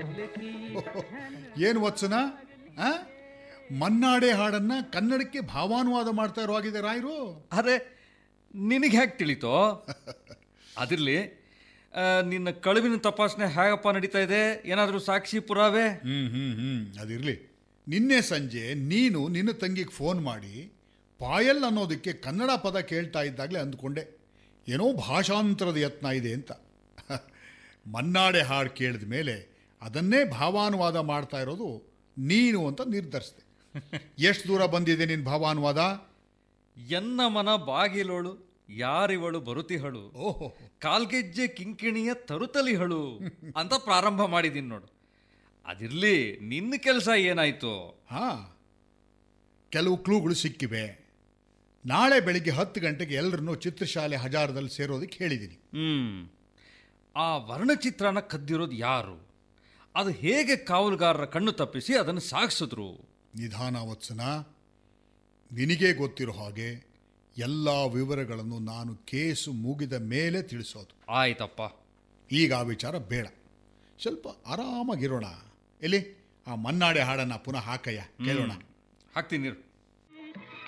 ಏನು ವತ್ಸನ ಆ? ಮನ್ನಾಡೆ ಹಾಡನ್ನ ಕನ್ನಡಕ್ಕೆ ಭಾವಾನುವಾದ ಮಾಡ್ತಾ ಇರೋ ಆಗಿದೆ ರಾಯರು ಅರೆ ನಿನಗೆ ಹೇಗೆ ತಿಳಿತೋ ಅದಿರಲಿ ನಿನ್ನ ಕಳುವಿನ ತಪಾಸಣೆ ಹೇಗಪ್ಪ ನಡೀತಾ ಇದೆ ಏನಾದರೂ ಸಾಕ್ಷಿ ಪುರಾವೆ ಹ್ಮ್ ಹ್ಮ್ ಹ್ಮ್ ಅದಿರ್ಲಿ ನಿನ್ನೆ ಸಂಜೆ ನೀನು ನಿನ್ನ ತಂಗಿಗೆ ಫೋನ್ ಮಾಡಿ ಪಾಯಲ್ ಅನ್ನೋದಕ್ಕೆ ಕನ್ನಡ ಪದ ಕೇಳ್ತಾ ಇದ್ದಾಗಲೇ ಅಂದ್ಕೊಂಡೆ ಏನೋ ಭಾಷಾಂತರದ ಯತ್ನ ಇದೆ ಅಂತ ಮನ್ನಾಡೆ ಹಾಡು ಕೇಳಿದ ಮೇಲೆ ಅದನ್ನೇ ಭಾವಾನುವಾದ ಮಾಡ್ತಾ ಇರೋದು ನೀನು ಅಂತ ನಿರ್ಧರಿಸಿದೆ ಎಷ್ಟು ದೂರ ಬಂದಿದೆ ನಿನ್ನ ಭಾವಾನುವಾದ ಎನ್ನ ಮನ ಬಾಗಿಲೋಳು ಯಾರಿವಳು ಬರುತಿಹಳು ಓಹೋ ಕಾಲ್ಗೆಜ್ಜೆ ಕಿಂಕಿಣಿಯ ತರುತಲಿಹಳು ಅಂತ ಪ್ರಾರಂಭ ಮಾಡಿದ್ದೀನಿ ನೋಡು ಅದಿರ್ಲಿ ನಿನ್ನ ಕೆಲಸ ಏನಾಯ್ತು ಹಾ ಕೆಲವು ಕ್ಲೂಗಳು ಸಿಕ್ಕಿವೆ ನಾಳೆ ಬೆಳಿಗ್ಗೆ ಹತ್ತು ಗಂಟೆಗೆ ಎಲ್ಲರನ್ನೂ ಚಿತ್ರಶಾಲೆ ಹಜಾರದಲ್ಲಿ ಸೇರೋದಕ್ಕೆ ಹೇಳಿದ್ದೀನಿ ಹ್ಮ್ ಆ ವರ್ಣಚಿತ್ರನ ಕದ್ದಿರೋದು ಯಾರು ಅದು ಹೇಗೆ ಕಾವಲುಗಾರರ ಕಣ್ಣು ತಪ್ಪಿಸಿ ಅದನ್ನು ಸಾಗಿಸಿದ್ರು ನಿಧಾನ ವತ್ಸನ ನಿನಗೆ ಗೊತ್ತಿರೋ ಹಾಗೆ ಎಲ್ಲ ವಿವರಗಳನ್ನು ನಾನು ಕೇಸು ಮುಗಿದ ಮೇಲೆ ತಿಳಿಸೋದು ಆಯ್ತಪ್ಪ ಈಗ ಆ ವಿಚಾರ ಬೇಡ ಸ್ವಲ್ಪ ಆರಾಮಾಗಿರೋಣ ಎಲ್ಲಿ ಆ ಮನ್ನಾಡೆ ಹಾಡನ್ನ ಪುನಃ ಹಾಕಯ್ಯ ಕೇಳೋಣ ಹಾಕ್ತೀನಿ ಇರು.